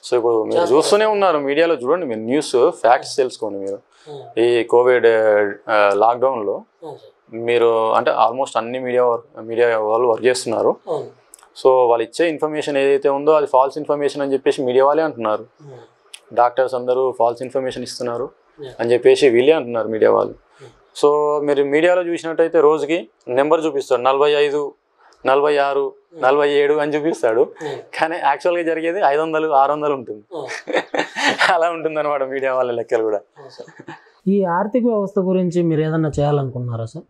So ఇప్పుడు మీరు చూస్తూనే ఉన్నారు మీడియాలో చూడండి మీరు న్యూస్ ఫ్యాక్ట్స్ తెలుసుకోండి మీరు ఈ కోవిడ్ లాక్డౌన్లో మీరు అంటే ఆల్మోస్ట్ అన్ని మీడియా మీడియా వాళ్ళు వర్క్ చేస్తున్నారు సో వాళ్ళు ఇచ్చే ఇన్ఫర్మేషన్ ఏదైతే ఉందో అది ఫాల్స్ ఇన్ఫర్మేషన్ అని చెప్పేసి మీడియా వాళ్ళే అంటున్నారు డాక్టర్స్ అందరూ ఫాల్స్ ఇన్ఫర్మేషన్ ఇస్తున్నారు అని చెప్పేసి వీళ్ళే అంటున్నారు మీడియా వాళ్ళు సో మీరు మీడియాలో చూసినట్టయితే రోజుకి నెంబర్ చూపిస్తాడు నలభై ఐదు నలభై ఆరు నలభై ఏడు అని చూపిస్తాడు కానీ యాక్చువల్గా జరిగేది ఐదు వందలు ఆరు వందలు ఉంటుంది అలా ఉంటుంది అనమాట మీడియా వాళ్ళ లెక్కలు కూడా ఈ ఆర్థిక వ్యవస్థ గురించి మీరు ఏదన్నా చేయాలనుకున్నారా సార్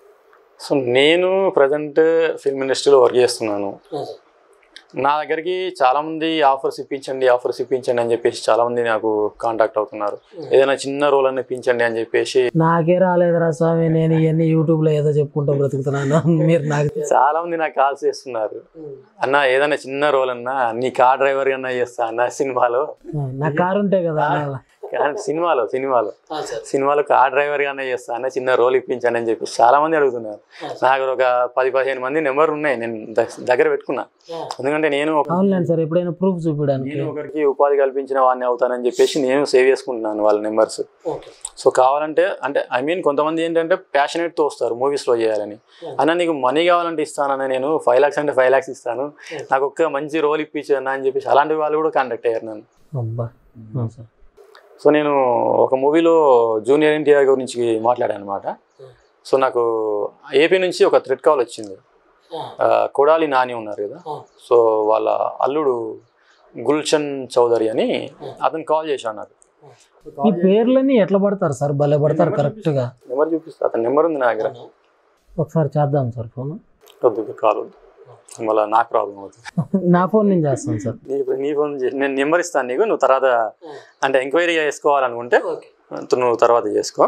సో నేను ప్రజెంట్ ఫిల్మ్ ఇండస్ట్రీలో వర్క్ చేస్తున్నాను నా దగ్గరికి చాలా మంది ఆఫర్స్ ఇప్పించండి ఆఫర్స్ ఇప్పించండి అని చెప్పేసి చాలా మంది నాకు కాంటాక్ట్ అవుతున్నారు ఏదైనా చిన్న రోల్ అని ఇప్పించండి అని చెప్పేసి నాకే రాలేదురా స్వామి నేను ఇవన్నీ యూట్యూబ్లో ఏదో చెప్పుకుంటూ బ్రతుకుతున్నాను మీరు నాకు చాలా మంది నాకు కాల్స్ చేస్తున్నారు అన్న ఏదైనా చిన్న రోల్ అన్నా నీ కార్ డ్రైవర్ అన్నా చేస్తా అన్న సినిమాలో నా కారు ఉంటే కదా అలా. కానీ సినిమాలో సినిమాలో సినిమాలో కార్ డ్రైవర్ గానే చేస్తా అన్న చిన్న రోల్ ఇప్పించండి అని చెప్పి చాలా మంది అడుగుతున్నారు నాకు ఒక పది పదిహేను మంది నెంబర్ ఉన్నాయి నేను ద- దగ్గర పెట్టుకున్నా ఎందుకంటే నేను ఒక- అవునులేండి సార్ ఎప్పుడైనా ప్రూఫ్ చూపించడానికి నేను ఒకరికి ఉపాధి కల్పించిన వాడిని అవుతానని చెప్పేసి నేను సేవ్ చేసుకుంటున్నాను వాళ్ళ నెంబర్స్ సో కావాలంటే అంటే ఐ మీన్ కొంతమంది ఏంటంటే ప్యాషనేట్తో వస్తారు మూవీస్లో చేయాలని అన్న నీకు మనీ కావాలంటే ఇస్తానని నేను ఫైవ్ లాక్స్ అంటే ఫైవ్ లాక్స్ ఇస్తాను నాకు ఒక్క మంచి రోల్ ఇప్పించు అన్న అని చెప్పేసి అలాంటి వాళ్ళు కూడా కాంటాక్ట్ అయ్యారు నన్ను అబ్బా అవును సార్ సో నేను ఒక మూవీలో జూనియర్ ఎన్టీఆర్ గురించి మాట్లాడాను అనమాట సో నాకు ఏపీ నుంచి ఒక థ్రెడ్ కాల్ వచ్చింది ఆ, కొడాలి నాని ఉన్నారు కదా సో వాళ్ళ అల్లుడు గుల్షన్ చౌదరి అని అతను కాల్ చేశాడు నాకు ఈ పేర్లన్నీ ఎట్లా పడతారు సార్ భలే పడతారు కరెక్ట్గా నెంబర్ చూపిస్తా అతని నెంబర్ ఉంది నా దగ్గర ఒకసారి చేద్దాం సార్ ఫోన్ వద్దు కాల్ వద్దు మళ్ళీ నాకు ప్రాబ్లం అవుతుంది నా ఫోన్ నుంచి చేస్తాను సార్ నీ నీ ఫోన్ చేసి నేను నెంబర్ ఇస్తాను నీకు నువ్వు తర్వాత అంటే ఎంక్వైరీ చేసుకోవాలనుకుంటే నువ్వు తర్వాత చేసుకో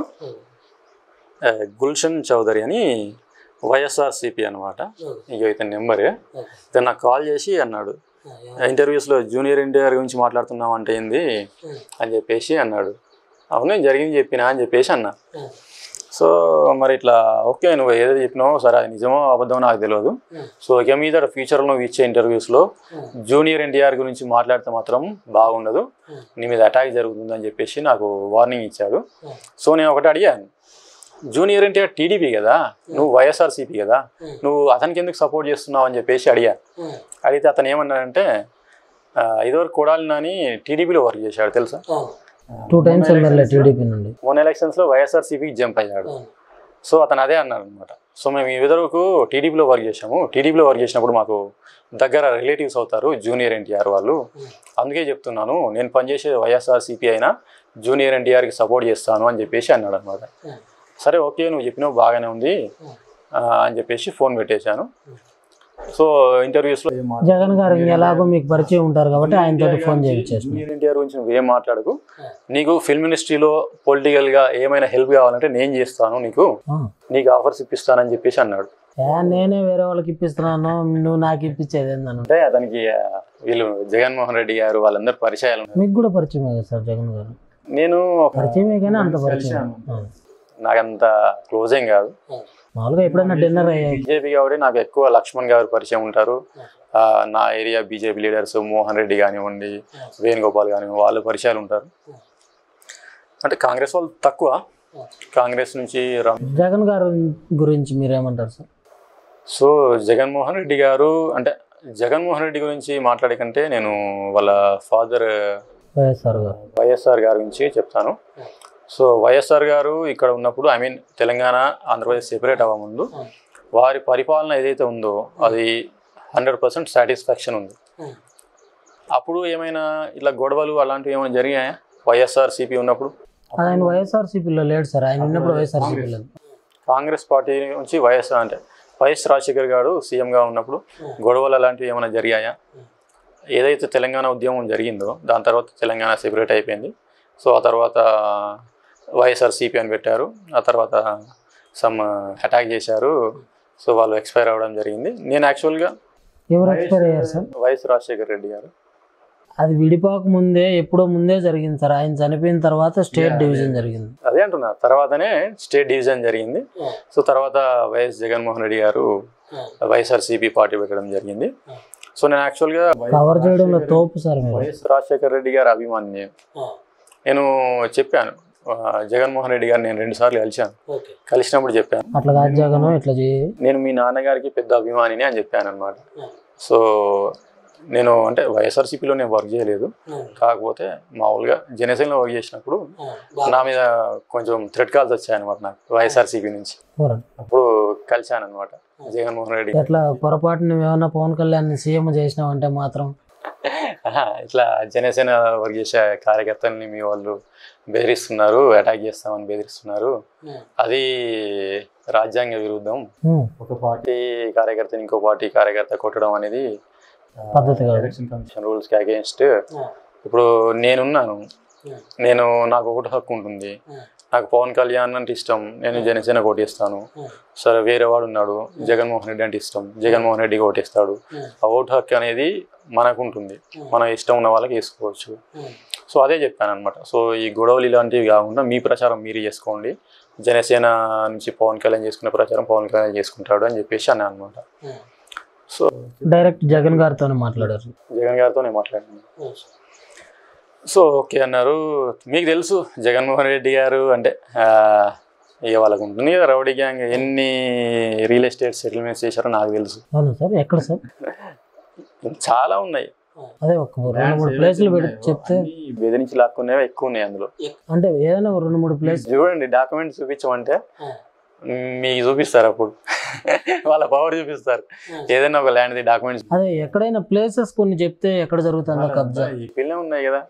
ఆ, గుల్షన్ చౌదరి అని వైఎస్ఆర్ సిపి అనమాట ఇక ఇతని నెంబర్ ఇతను నాకు కాల్ చేసి అన్నాడు ఇంటర్వ్యూస్లో జూనియర్ ఎన్టీఆర్ గురించి మాట్లాడుతున్నావు అంటే ఏంది అని చెప్పేసి అన్నాడు అవును జరిగింది చెప్పినా అని చెప్పేసి అన్నా సో మరి ఇట్లా ఓకే నువ్వు ఏదో చెప్పినావో సరే అది నిజమో అబద్ధమో నాకు తెలియదు సో ఇక మీద ఫ్యూచర్లో నువ్వు ఇచ్చే ఇంటర్వ్యూస్లో జూనియర్ ఎన్టీఆర్ గురించి మాట్లాడితే మాత్రం బాగుండదు నీ మీద అటాక్ జరుగుతుంది అని చెప్పేసి నాకు వార్నింగ్ ఇచ్చాడు సో నేను ఒకటి అడిగాను జూనియర్ ఎన్టీఆర్ టీడీపీ కదా నువ్వు వైఎస్ఆర్సీపీ కదా నువ్వు అతనికి ఎందుకు సపోర్ట్ చేస్తున్నావు అని చెప్పేసి అడిగా అడిగితే అతను ఏమన్నాడంటే ఆ, ఇదివరకు కొడాలి నాని టీడీపీలో వర్క్ చేశాడు తెలుసా టూ టైమ్స్ ఎమ్మెల్యే టీడీపీ నుండి మొన్న ఎలక్షన్స్లో వైఎస్ఆర్సీపీకి జంప్ అయ్యాడు సో అతను అదే అన్నాడు అనమాట సో మేము ఈ విధరకు టీడీపీలో వర్క్ చేసాము టీడీపీలో వర్క్ చేసినప్పుడు మాకు దగ్గర రిలేటివ్స్ అవుతారు జూనియర్ ఎన్టీఆర్ వాళ్ళు అందుకే చెప్తున్నాను నేను పనిచేసే వైఎస్ఆర్సీపీ అయినా జూనియర్ ఎన్టీఆర్కి సపోర్ట్ చేస్తాను అని చెప్పేసి అన్నాడు అనమాట సరే ఓకే నువ్వు చెప్పినావు బాగానే ఉంది ఆ, అని చెప్పేసి ఫోన్ పెట్టేశాను సో ఇంటర్వ్యూస్లో జగన్ గారు ఎలాగో మీకు పరిచయం ఉంటారు కాబట్టి ఆయనతో ఫోన్ చేయించేసిన జూనియర్ ఎన్టీఆర్ గురించి నువ్వేం మాట్లాడకు నీకు ఫిల్మ్ ఇండస్ట్రీలో పొలిటికల్గా ఏమైనా హెల్ప్ కావాలంటే నేను చేస్తాను నీకు నీకు ఆఫర్స్ ఇప్పిస్తానని చెప్పేసి అన్నాడు నేనే వేరే వాళ్ళకి ఇప్పిస్తున్నాను నువ్వు నాకు ఇప్పించేది ఏందను అంటే అతనికి ఆ, వీళ్ళు జగన్మోహన్ రెడ్డి గారు వాళ్ళందరూ పరిచయాలు ఉన్నాయి. మీకు కూడా పరిచయమే కదా సార్ జగన్ గారు నేను ఒక- పరిచయమే కానీ అంత పరిచయం ఆ. నాకంత క్లోజ్ ఏం కాదు మామూలుగా ఎప్పుడైనా డిన్నర్ అయ్యాయి బీజేపీ కాబట్టి నాకు ఎక్కువ లక్ష్మణ్ గారు పరిచయం ఉంటారు ఆ, నా area BJP leaders Mohan Reddy కానివ్వండి వేణుగోపాల్ కానివ్వండి వాళ్ళు పరిచయాలు ఉంటారు అంటే కాంగ్రెస్ వాళ్ళు తక్కువ కాంగ్రెస్ నుంచి రమ్ జగన్ గారు గురించి మీరేమంటారు సార్ సో జగన్మోహన్ రెడ్డి గారు అంటే జగన్మోహన్ రెడ్డి గురించి మాట్లాడే కంటే నేను వాళ్ళ ఫాదర్ వైఎస్ఆర్ గారు వైఎస్ఆర్ గారి గురించి చెప్తాను సో వైఎస్ఆర్ గారు ఇక్కడ ఉన్నప్పుడు I mean Telangana Andhra Pradesh separate అవ్వముందు వారి పరిపాలన ఏదైతే ఉందో అది హండ్రెడ్ పర్సెంట్ సాటిస్ఫాక్షన్ ఉంది అప్పుడు ఏమైనా ఇట్లా గొడవలు అలాంటివి ఏమైనా జరిగాయా వైఎస్ఆర్ సిపి ఉన్నప్పుడు అది ఆయన వైఎస్ఆర్సీపీలో లేడు సార్ ఆయన ఉన్నప్పుడు వైఎస్ఆర్సీపీలో కాంగ్రెస్ పార్టీ నుంచి వైఎస్ఆర్ అంటే వైఎస్ రాజశేఖర్ గారు సీఎంగా ఉన్నప్పుడు గొడవలు అలాంటివి ఏమైనా జరిగాయా ఏదైతే తెలంగాణ ఉద్యమం జరిగిందో దాని తర్వాత తెలంగాణ సెపరేట్ అయిపోయింది సో ఆ తర్వాత వైఎస్ఆర్ సిపి అని పెట్టారు ఆ తర్వాత సమ్ అటాక్ చేశారు సో వాళ్ళు ఎక్స్పైర్ అవ్వడం జరిగింది నేను యాక్చువల్గా ఎవరు ఎక్స్పైర్ అయ్యారు సార్ వైఎస్ రాజశేఖర్ రెడ్డి గారు అది విడిపోక ముందే ఎప్పుడో ముందే జరిగింది సార్ ఆయన చనిపోయిన తర్వాత స్టేట్ డివిజన్ జరిగింది అదే అంటున్నా తర్వాతనే స్టేట్ డివిజన్ జరిగింది సో తర్వాత వైఎస్ జగన్మోహన్ రెడ్డి గారు వైఎస్ఆర్ సిపి పార్టీ పెట్టడం జరిగింది సో నేను యాక్చువల్గా కవర్ చేయడంలో తోపు సార్ మీరు వైఎస్ రాజశేఖర రెడ్డి గారి అభిమాని నేను నేను చెప్పాను ఆ, జగన్మోహన్ రెడ్డి గారిని నేను రెండు సార్లు కలిశాను కలిసినప్పుడు చెప్పాను అట్లా కాదు జగన్ ఇట్లా చేయి నేను మీ నాన్నగారికి పెద్ద అభిమానిని అని చెప్పాను అనమాట సో నేను అంటే వైఎస్ఆర్సీపీలో నేను వర్క్ చేయలేదు కాకపోతే మామూలుగా జనసేనలో వర్క్ చేసినప్పుడు నా మీద కొంచెం థ్రెడ్ కాల్స్ వచ్చాయన్నమాట నాకు వైఎస్ఆర్సీపీ నుంచి పోరండి. అప్పుడు కలిశాను అనమాట జగన్మోహన్ రెడ్డి ఎట్లా పొరపాటున ఏమన్నా పవన్ కళ్యాణ్ సీఎం చేసినావంటే మాత్రం ఆహా, ఇట్లా జనసేన వర్క్ చేసే కార్యకర్తల్ని మీ వాళ్ళు బెదిరిస్తున్నారు అటాక్ చేస్తామని బెదిరిస్తున్నారు అది రాజ్యాంగ విరుద్ధం ఉమ్, ఒక పార్టీ కార్యకర్తని ఇంకో పార్టీ కార్యకర్త కొట్టడం అనేది పద్ధతి కాదు. ఎలక్షన్ కమిషన్ రూల్స్ కి అగేన్స్ట్ ఇప్పుడు నేనున్నాను నేను నాకు ఒకటి హక్కు ఉంటుంది నాకు పవన్ కళ్యాణ్ అంటే ఇష్టం నేను జనసేన ఓటేస్తాను సరే వేరే వాడు ఉన్నాడు జగన్మోహన్ రెడ్డి అంటే ఇష్టం జగన్మోహన్ రెడ్డికి ఓటేస్తాడు ఆ ఓటు హక్కు అనేది మనకు ఉంటుంది మన ఇష్టం ఉన్న వాళ్ళకి వేసుకోవచ్చు సో అదే చెప్పాను అనమాట సో ఈ గొడవలు ఇలాంటివి కాకుండా మీ ప్రచారం మీరు చేసుకోండి జనసేన నుంచి పవన్ కళ్యాణ్ చేసుకునే ప్రచారం పవన్ కళ్యాణ్ చేసుకుంటాడు అని చెప్పేసి అన్నాను అనమాట సో డైరెక్ట్ జగన్ గారితోనే మాట్లాడారు జగన్ గారితో నేను మాట్లాడాను సో ఓకే అన్నారు మీకు తెలుసు జగన్మోహన్ రెడ్డి గారు అంటే ఆ, ఇక వాళ్ళకు ఉంటుంది కదా రౌడీ గ్యాంగ్ ఎన్ని రియల్ ఎస్టేట్ సెటిల్మెంట్స్ చేశారో నాకు తెలుసు అవును సార్ ఎక్కడ సార్ చాలా ఉన్నాయి అదే ఒక రెండు మూడు ప్లేసులు పెట్టి చెప్తే అన్నీ బెదిరించి లాక్కునేవి ఎక్కువ ఉన్నాయి అందులో అంటే ఏదైనా ఒక రెండు మూడు ప్లేస్ చూడండి డాక్యుమెంట్స్ చూపించమంటే మీకు చూపిస్తారు అప్పుడు వాళ్ళ పవర్ చూపిస్తారు ఏదైనా ఒక ల్యాండ్ డాక్యుమెంట్స్ అదే ఎక్కడైనా ప్లేసెస్ కొన్ని చెప్తే ఎక్కడ జరుగుతుందో కబ్జా ఈ పిల్లే ఉన్నాయి కదా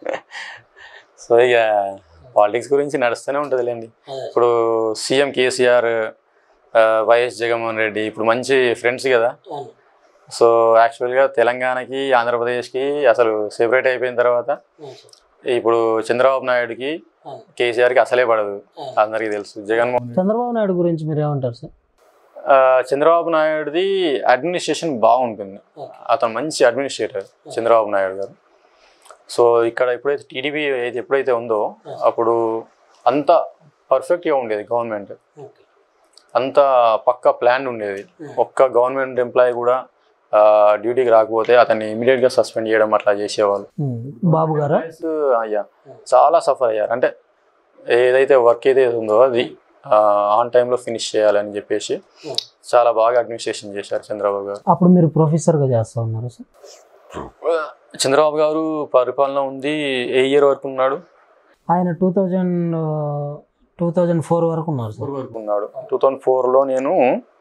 సో ఇక పాలిటిక్స్ గురించి నడుస్తూనే ఉంటుంది లేండి ఇప్పుడు సీఎం కేసీఆర్ ఆ, వైఎస్ జగన్మోహన్ రెడ్డి ఇప్పుడు మంచి ఫ్రెండ్స్ కదా సో యాక్చువల్గా తెలంగాణకి ఆంధ్రప్రదేశ్కి అసలు సెపరేట్ అయిపోయిన తర్వాత ఇప్పుడు చంద్రబాబు నాయుడుకి కేసీఆర్కి అసలే పడదు అందరికీ తెలుసు జగన్మోహన్ చంద్రబాబు నాయుడు గురించి మీరు ఏమంటారు సార్ ఆ, చంద్రబాబు నాయుడుది అడ్మినిస్ట్రేషన్ బాగుంటుంది అతను మంచి అడ్మినిస్ట్రేటర్ చంద్రబాబు నాయుడు గారు సో ఇక్కడ ఎప్పుడైతే టీడీపీ అయితే ఎప్పుడైతే ఉందో అప్పుడు అంత పర్ఫెక్ట్గా ఉండేది గవర్నమెంట్ అంత పక్క ప్లాన్ ఉండేది ఒక్క గవర్నమెంట్ ఎంప్లాయీ కూడా ఆ, డ్యూటీకి రాకపోతే అతన్ని ఇమీడియట్గా సస్పెండ్ చేయడం అట్లా చేసేవాళ్ళు ఉమ్, బాబు గారా అయ్యా చాలా సఫర్ అయ్యారు అంటే ఏదైతే వర్క్ ఏదైతే ఉందో అది ఆన్ టైంలో ఫినిష్ చేయాలని చెప్పేసి చాలా బాగా అడ్మినిస్ట్రేషన్ చేశారు చంద్రబాబు గారు అప్పుడు మీరు ప్రొఫెసర్గా చేస్తా ఉన్నారు సార్ చంద్రబాబు గారు పరిపాలన ఉంది ఏ ఇయర్ వరకు ఉన్నాడు ఆయన two thousand two thousand four వరకు ఉన్నారు సార్ వరకు ఉన్నాడు టూ థౌజండ్ ఫోర్లో నేను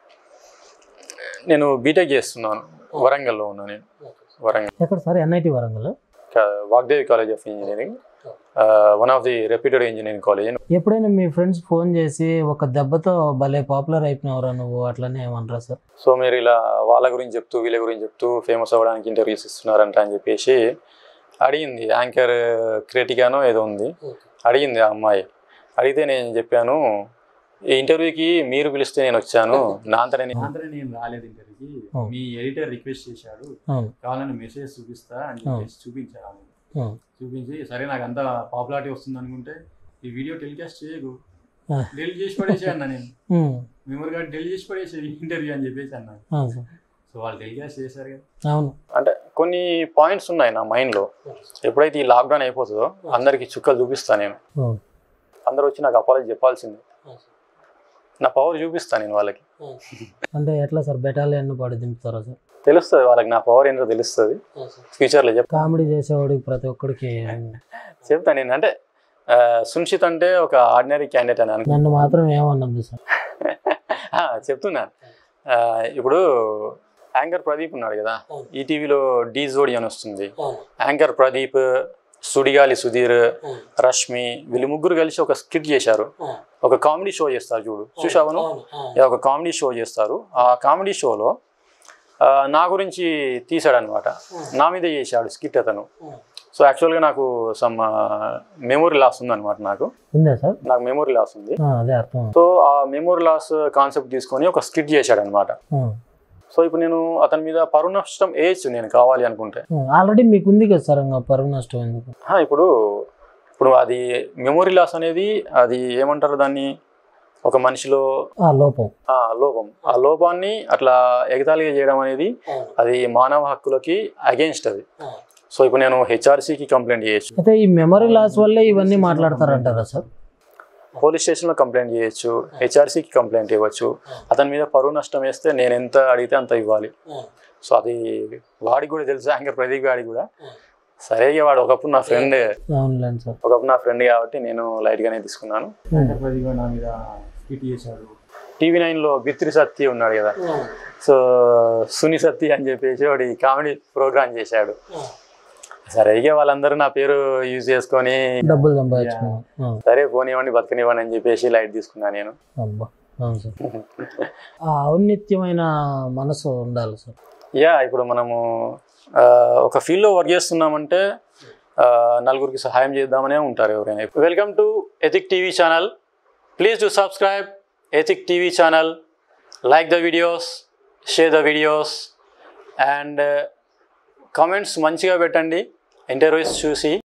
నేను బీటెక్ చేస్తున్నాను వరంగల్లో ఉన్నా నేను వరంగల్ ఎక్కడ సార్ ఎన్ఐటి వరంగల్ కా- Vagdevi college of engineering one of the reputed engineering college ఎప్పుడైనా మీ ఫ్రెండ్స్ ఫోన్ చేసి ఒక దెబ్బతో భలే పాపులర్ అయిపోయినవరా నువ్వు అట్లనే ఏమనరా సార్ సో మీరు ఇలా వాళ్ళ గురించి చెప్తూ వీళ్ళ గురించి చెప్తూ ఫేమస్ అవ్వడానికి ఇంటర్వ్యూస్ ఇస్తున్నారంట అని చెప్పేసి అడిగింది యాంకర్ క్రిటికానో ఏదో ఉంది అడిగింది ఆ అమ్మాయి అడిగితే నేను చెప్పాను ఈ ఇంటర్వ్యూకి మీరు పిలిస్తే నేను వచ్చాను నా అంతనే నేను ఆంధ్ర నేను రాలేదు ఇంటర్వ్యూకి అవును. మీ ఎడిటర్ రిక్వెస్ట్ చేశాడు అవును కావాలని మెసేజ్ చూపిస్తా అని చెప్పేసి చూపించారు ఆమె. అవును. చూపించి సరే నాకు అంత పాపులారిటీ వస్తుంది అనుకుంటే ఈ వీడియో టెలికాస్ట్ చేయకు ఆ. డెలిట్ చేసి పడేసే అన్న నేను ఉమ్, మెమరీ కార్డ్ డెలిట్ చేసి పడేసే ఇంటర్వ్యూ అని చెప్పేసి అన్నాను అవును సార్ సో వాళ్ళు టెలికాస్ట్ చేశారు కదా అవును అంటే కొన్ని పాయింట్స్ ఉన్నాయి నా మైండ్లో ఎప్పుడైతే ఈ లాక్డౌన్ అయిపోతుందో అందరికి చుక్కలు చూపిస్తాను నేను అవును అందరూ వచ్చి నాకు అపాలజీ చెప్పాల్సిందే నా పవర్ చూపిస్తాను నేను వాళ్ళకి అంటే ఎట్లా సార్ బెటాలియన్ పాడి దింపుతారా సార్ తెలుస్తుంది వాళ్ళకి నా పవర్ ఏంటో తెలుస్తుంది ఫ్యూచర్లో చెప్ కామెడీ చేసేవాడికి ప్రతి ఒక్కడికి చెప్తాను నేను అంటే ఆ, సున్షిత్ అంటే ఒక ఆర్డినరీ క్యాండిడేట్ అని అనుకో నన్ను మాత్రం ఏమన్నది సార్ ఆ, చెప్తున్నా ఆ, ఇప్పుడు యాంకర్ ప్రదీప్ ఉన్నాడు కదా ఈటీవీలో డీ జోడి అని వస్తుంది యాంకర్ ప్రదీప్ సుడిగాలి సుధీర్ రష్మి వీళ్ళు ముగ్గురు కలిసి ఒక స్కిట్ చేశారు ఒక కామెడీ షో చేస్తారు చూడు చూసావను ఒక కామెడీ షో చేస్తారు ఆ కామెడీ షోలో ఆ, నా గురించి తీసాడు అనమాట నా మీద చేశాడు స్కిట్ అతను సో యాక్చువల్గా నాకు సమ్ మెమొరీ లాస్ ఉందన్నమాట నాకు ఉందా సార్ నాకు మెమొరీ లాస్ ఉంది ఆ, అదే అర్థం సో ఆ మెమొరీ లాస్ కాన్సెప్ట్ తీసుకొని ఒక స్కిట్ చేశాడు అనమాట ఆ, సో ఇప్పుడు నేను అతని మీద పరువు నష్టం వేయచ్చు నేను కావాలి అనుకుంటే ఆ, ఆల్రెడీ మీకు ఉంది కదా సార్ ఇంకా పరువు నష్టం ఎందుకు ఆ, ఇప్పుడు ఇప్పుడు అది మెమొరీ లాస్ అనేది అది ఏమంటారు దాన్ని ఒక మనిషిలో ఆ లోపం ఆ లోపం ఆ లోపాన్ని అట్లా ఎగతాళిగా చేయడం అనేది అది మానవ హక్కులకి అగేన్స్ట్ అది సో ఇప్పుడు నేను హెచ్ఆర్సీకి కంప్లైంట్ చేయొచ్చు అయితే ఈ మెమరీ లాస్ వల్లే ఇవన్నీ మాట్లాడతారంటారా సార్ పోలీస్ స్టేషన్లో కంప్లైంట్ చేయొచ్చు హెచ్ఆర్సీకి కంప్లైంట్ ఇవ్వచ్చు అతని మీద పరువు నష్టం వేస్తే నేను ఎంత అడిగితే అంత ఇవ్వాలి సో అది వాడికి కూడా తెలుసు యాంకర్ ప్రదీప్ గాడికి కూడా సరే ఇక వాడు ఒకప్పుడు నా ఫ్రెండ్ అవునులేండి సార్ ఒకప్పుడు నా ఫ్రెండ్ కాబట్టి నేను లైట్గానే తీసుకున్నాను ప్రతిగా నా మీద ట్వీట్ చేశాడు టీవీ నైన్లో బిత్రి సత్తి ఉన్నాడు కదా సో సుని సత్తి అని చెప్పేసి వాడి కామెడీ ప్రోగ్రామ్ చేశాడు సరే ఇక వాళ్ళందరూ నా పేరు యూజ్ చేసుకొని డబ్బులు సంపాదించుకున్నాం ఆ, సరే పోనివ్వండి బతకనివ్వండి అని చెప్పేసి లైట్ తీసుకున్నా నేను అబ్బా అవును సార్ ఆ ఔన్నత్యమైన మనసు ఉండాలి సార్ యా ఇప్పుడు మనము ఆ, ఒక ఫీల్డ్లో వర్క్ చేస్తున్నామంటే ఆ, నలుగురికి సహాయం చేద్దామనే ఉంటారు ఎవరైనా welcome to ethic TV channel please to subscribe ethic TV channel like the videos share the videos and comments మంచిగా పెట్టండి ఇంటర్వ్యూస్ చూసి